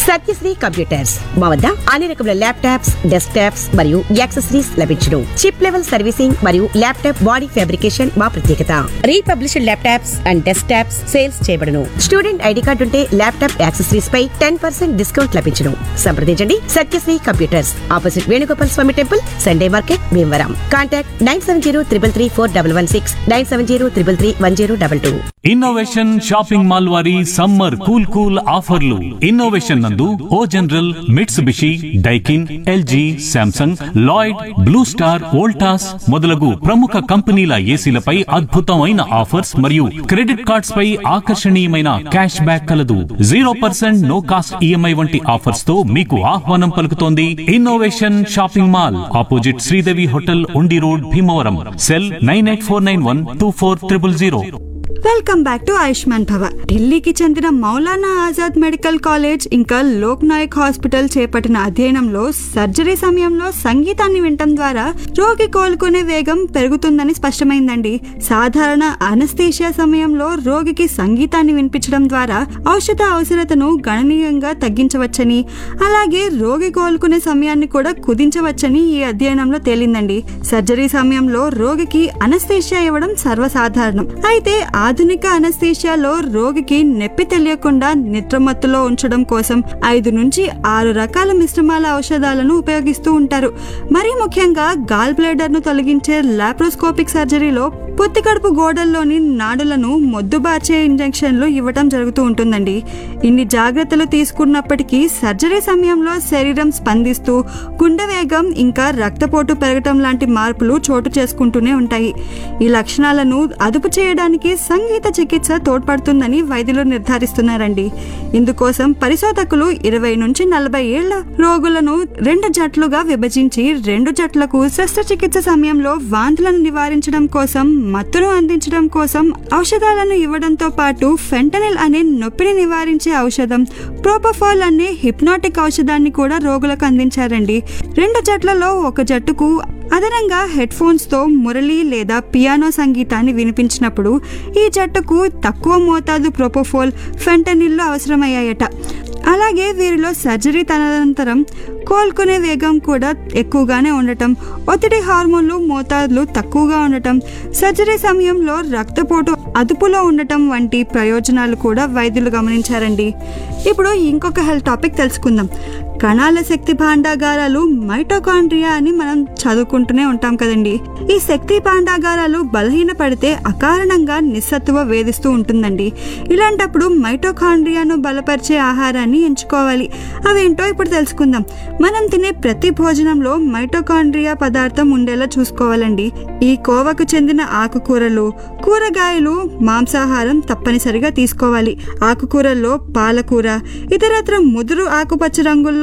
Satyasri computers మా వద్ద అన్ని రకముల ల్యాప్టాప్స్ డెస్క్ టాప్స్ మరియు యాక్సెసరీస్ లభించును చిప్ లెవెల్ సర్వీసింగ్ మరియు ల్యాప్టాప్ బాడీ ఫ్యాబ్రికేషన్ మా ప్రత్యేకత republished laptops and desktops sales చేయబడును స్టూడెంట్ ఐడి కార్డు ఉంటే ల్యాప్టాప్ యాక్సెసరీస్ పై టెన్ పర్సెంట్ డిస్కౌంట్ లభించును సంప్రదించండి Satyasri computers opposite Venugopal Swamy temple Sunday market Bhimavaram contact nine seven zero triple three four double one six nine seven zero triple three one zero double two Innovation shopping mall వారి summer cool cool ఆఫర్లు Innovation నందు O General Mitsubishi Daikin LG Samsung Lloyd Blue Star Voltas మొదలగు ప్రముఖ కంపెనీల ఏసీలపై అద్భుతమైన offers మరియు credit cards పై ఆకర్షణీయమైన క్యాష్ బ్యాక్ కలదు zero percent no cost EMI వంటి ఆఫర్స్ తో మీకు ఆహ్వానం పలుకుతోంది Innovation shopping mall opposite Sridevi hotel Undi road Bhimavaram cell nine eight four nine one two four triple zero welcome back to Ayushman Bhava ఢిల్లీకి చెందిన మౌలానా ఆజాద్ మెడికల్ కాలేజ్ ఇంకా లోక్ నాయక్ హాస్పిటల్ చేపట్టిన అధ్యయనంలో సర్జరీ సమయంలో సంగీతాన్ని వినటం ద్వారా రోగి కోలుకునే వేగం పెరుగుతుందని స్పష్టమైందండి సాధారణ అనస్థీషియా సమయంలో రోగికి సంగీతాన్ని వినిపించడం ద్వారా ఔషధ అవసరతను గణనీయంగా తగ్గించవచ్చని అలాగే రోగి కోలుకునే సమయాన్ని కూడా కుదించవచ్చని ఈ అధ్యయనంలో తేలిందండి సర్జరీ సమయంలో రోగికి అనస్థీషియా ఇవ్వడం సర్వసాధారణం అయితే ఆధునిక అనస్థీషియాలో రోగికి నొప్పి తెలియకుండా నిద్రమత్తులో ఉంచడం కోసం ఐదు నుంచి ఆరు రకాల మిశ్రమాల ఔషధాలను ఉపయోగిస్తూ ఉంటారు మరీ ముఖ్యంగా గాల్ బ్లేడర్ ను తొలగించే లాప్రోస్కోపిక్ సర్జరీలో పొత్తి కడుపు గోడల్లోని నాడులను మొద్దుబార్చే ఇంజెక్షన్లు ఇవ్వటం జరుగుతూ ఉంటుందండి ఇన్ని జాగ్రత్తలు తీసుకున్నప్పటికీ సర్జరీ సమయంలో శరీరం స్పందిస్తూ గుండె వేగం ఇంకా రక్తపోటు పెరగటం లాంటి మార్పులు చోటు చేసుకుంటూనే ఉంటాయి ఈ లక్షణాలను అదుపు చేయడానికి సంగీత చికిత్స తోడ్పడుతుందని వైద్యులు నిర్ధారిస్తున్నారండి ఇందుకోసం పరిశోధకులు ఇరవై నుంచి నలభై ఏళ్ల రోగులను రెండు జట్లుగా విభజించి రెండు జట్లకు శస్త్రచికిత్స సమయంలో వాంతులను నివారించడం కోసం మత్తును అందించడం కోసం ఔషధాలను ఇవ్వడంతో పాటు ఫెంటనిల్ అనే నొప్పిని నివారించే ఔషధం ప్రోపఫాల్ అనే హిప్నాటిక్ ఔషధాన్ని కూడా రోగులకు అందించారండి రెండు జట్లలో ఒక జట్టుకు అదనంగా హెడ్ ఫోన్స్ తో మురళి లేదా పియానో సంగీతాన్ని వినిపించినప్పుడు ఈ జట్టుకు తక్కువ మోతాదు ప్రొపోఫోల్ ఫెంటనిల్లు అవసరమయ్యాయట అలాగే వీరిలో సర్జరీ తదనంతరం కోలుకునే వేగం కూడా ఎక్కువగానే ఉండటం ఒత్తిడి హార్మోన్లు మోతాదులు తక్కువగా ఉండటం సర్జరీ సమయంలో రక్తపోటు అదుపులో ఉండటం వంటి ప్రయోజనాలు కూడా వైద్యులు గమనించారండి ఇప్పుడు ఇంకొక హెల్త్ టాపిక్ తెలుసుకుందాం కణాల శక్తి భాండాగారాలు మైటోకాండ్రియా అని మనం చదువుకుంటూనే ఉంటాం కదండి ఈ శక్తి భాండాగారాలు బలహీనపడితే అకారణంగా నిస్సత్తువ వేధిస్తూ ఉంటుందండి ఇలాంటప్పుడు మైటోకాండ్రియాను బలపరిచే ఆహారాన్ని ఎంచుకోవాలి అవేంటో ఇప్పుడు తెలుసుకుందాం మనం తినే ప్రతి భోజనంలో మైటోకాండ్రియా పదార్థం ఉండేలా చూసుకోవాలండి ఈ కోవకు చెందిన ఆకుకూరలు కూరగాయలు మాంసాహారం తప్పనిసరిగా తీసుకోవాలి ఆకుకూరల్లో పాలకూర ఇతరత్ర ముదురు ఆకుపచ్చ రంగుల్లో